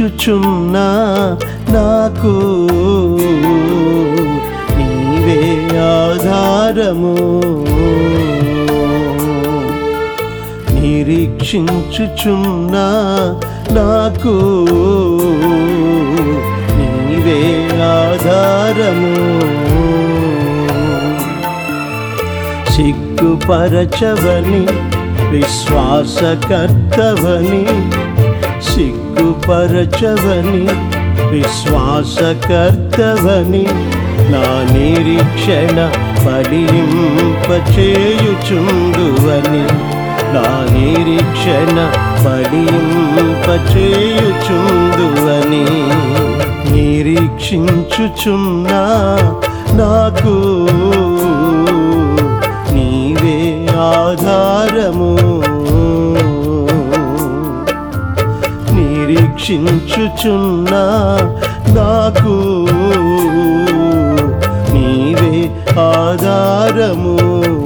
నిరీక్షించుచున్నా నాకు నీవే ఆధారము నిరీక్షించుచున్నా నాకు నీవే ఆధారము సిగ్గుపరచవని విశ్వాసకర్తవని సిగ్గుపరచవని విశ్వాసకర్తవని నా నిరీక్షణ ఫలింపచేయుచుందువని నా నిరీక్షణ ఫలింపచేయుచుందువని నిరీక్షించుచున్నా నాకు నీవే ఆధారము నిరీక్షించుచున్నా నాకు నీవే ఆధారము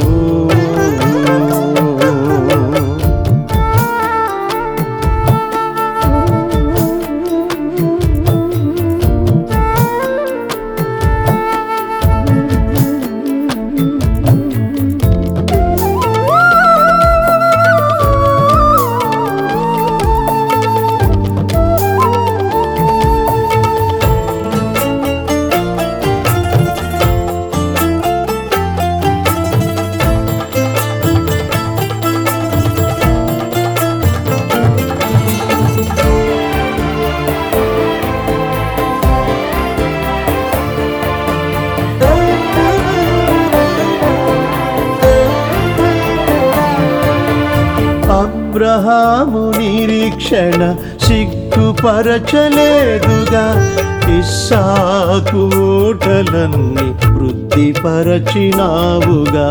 అబ్రహాము నిరీక్షణ సిగ్గుపరచలేదుగా ఇస్సాకు ఓటలన్నీ వృద్ధిపరచినావుగా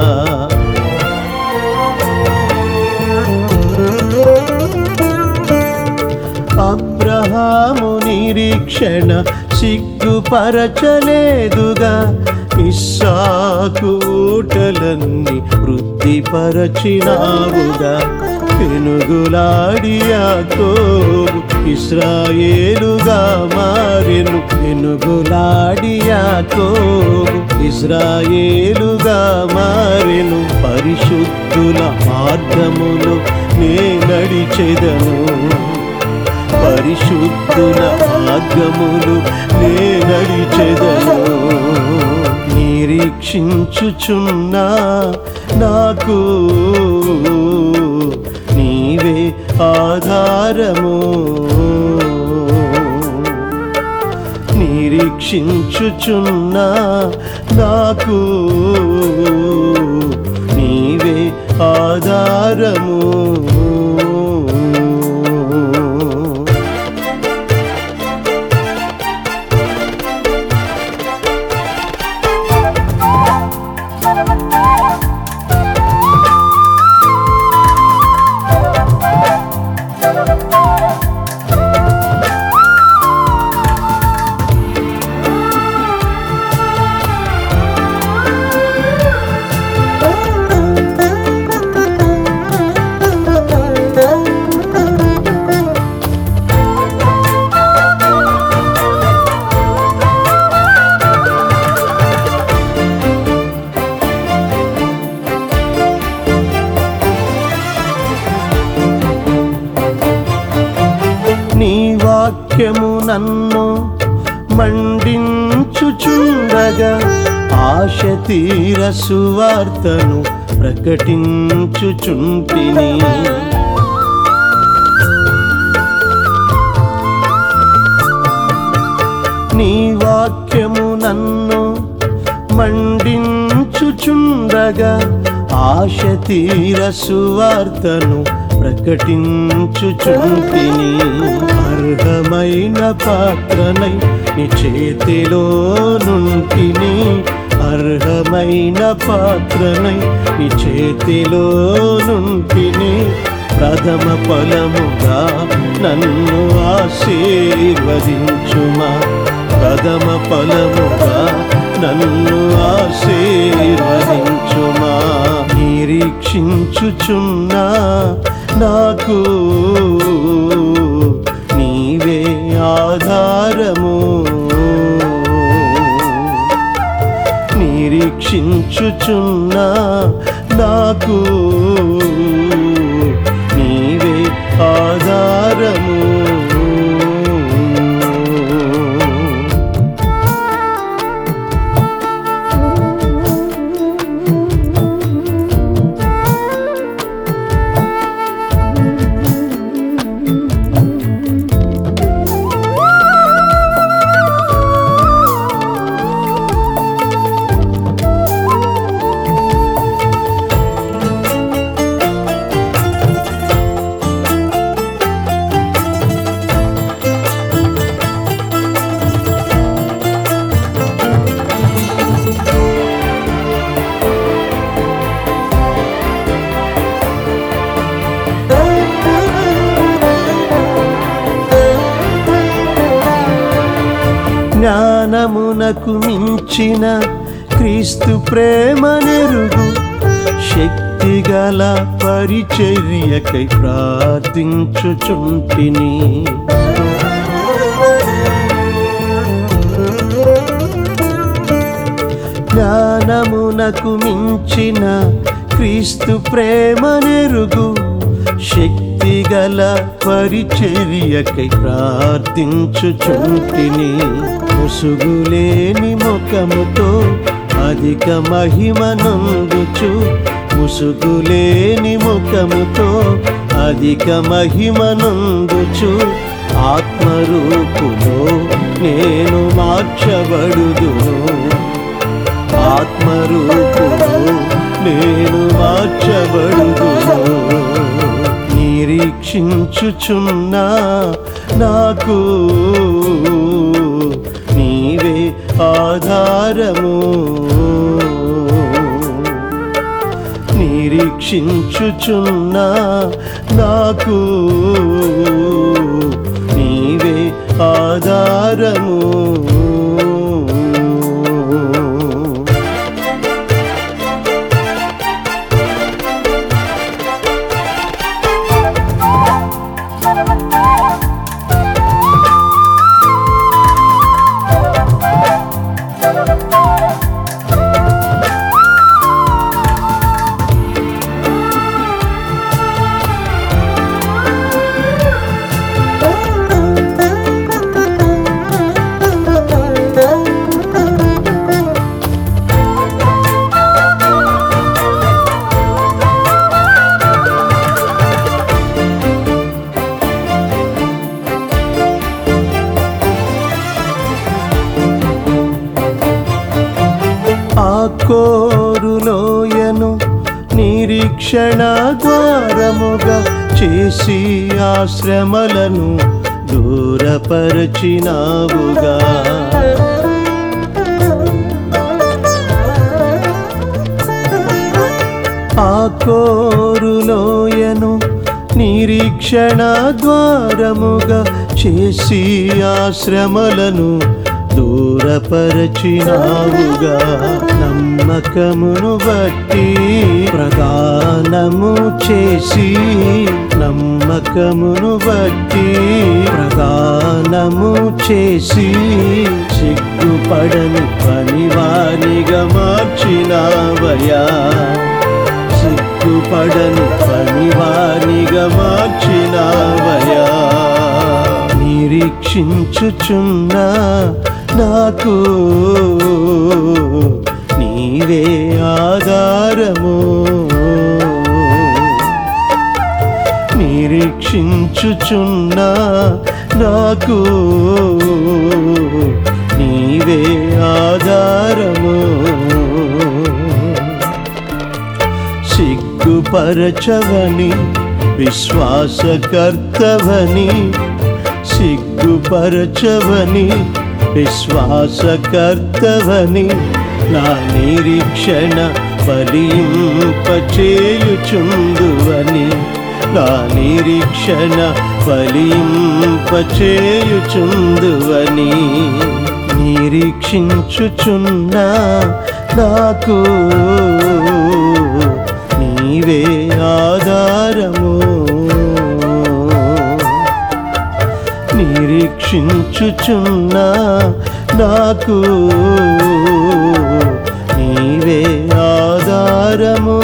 అబ్రహాము నిరీక్షణ సిగ్గుపరచలేదుగా ఇస్సాకు ఓటలన్నీ వృద్ధిపరచినావుగా పెనుగులాడి యాకోబు ఇస్రాయేలుగా మారెను పెనుగులాడి యాకోబు ఇస్రాయేలుగా మారెను పరిశుద్ధుల మార్గములో నే నడిచెదను పరిశుద్ధుల మార్గములు నే నడిచెదను నిరీక్షించుచున్నా నాకు నీవే ఆధారము నిరీక్షించుచున్నా నాకు నీవే ఆధారము నీ వాక్యము నన్ను మండించుచుండగా ఆశ తీర సువార్తను ప్రకటించుచుంటిని నీ వాక్యము నన్ను మండించుచుండగా ఆశ తీర సువార్తను ప్రకటించుచుంటిని అర్హమైన పాత్రనై నీ చేతిలో నుంటిని అర్హమైన పాత్రనై నీ చేతిలో నుంటిని ప్రథమ ఫలముగా నన్ను ఆశీర్వదించుమా ప్రథమ ఫలముగా నన్ను ఆశీర్వదించుమా నిరీక్షించుచున్నా నాకు నీవే నిరీక్షించుచున్నా నాకు నీవే ఆధారము జ్ఞానమునకు మించిన క్రీస్తు ప్రేమ నెరుగు శక్తిగల పరిచర్యకై ప్రార్థించుచుంటిని జ్ఞానమునకు మించిన క్రీస్తు ప్రేమ నెరుగు శక్తిగల పరిచర్యకై ప్రార్థించుచుంటిని ముసుగులేని ముఖముతో అధిక మహిమనందుచు ముసుగులేని ముఖముతో అధిక మహిమనందుచు ఆత్మరూపులో నేను మార్చబడుదును ఆత్మరూపులో నేను మార్చబడుదును నిరీక్షించుచున్నా నాకు నీవే ఆధారము నిరీక్షించుచున్నా నాకు నీవే ఆధారము ఆ కోరులోయను నిరీక్షణ ద్వారముగా చేసి ఆశ్రమలను దూరపరచినావుగా ఆ కోరులోయను నిరీక్షణ ద్వారముగా చేసి ఆశ్రమలను దూరపరచినావుగా నమ్మకమును బట్టి ప్రదానము చేసి నమ్మకమును బట్టి ప్రదానము చేసి సిగ్గుపడని పనివానిగా మార్చినావయా సిగ్గుపడని పనివానిగా మార్చినావయా నిరీక్షించుచున్నా నాకు నీవే ఆధారము నిరీక్షించుచున్నా నాకు నీవే ఆధారము సిగ్గుపరచవని విశ్వాసకర్తవని సిగ్గుపరచవని విశ్వాసకర్తవని నా నిరీక్షణ ఫలింపచేయుచుందువని నా నిరీక్షణ ఫలింపచేయుచుందువని నిరీక్షించుచున్నా నాకు నీవే ఆధారము నిరీక్షించుచున్నా నాకు నీవే ఆధారము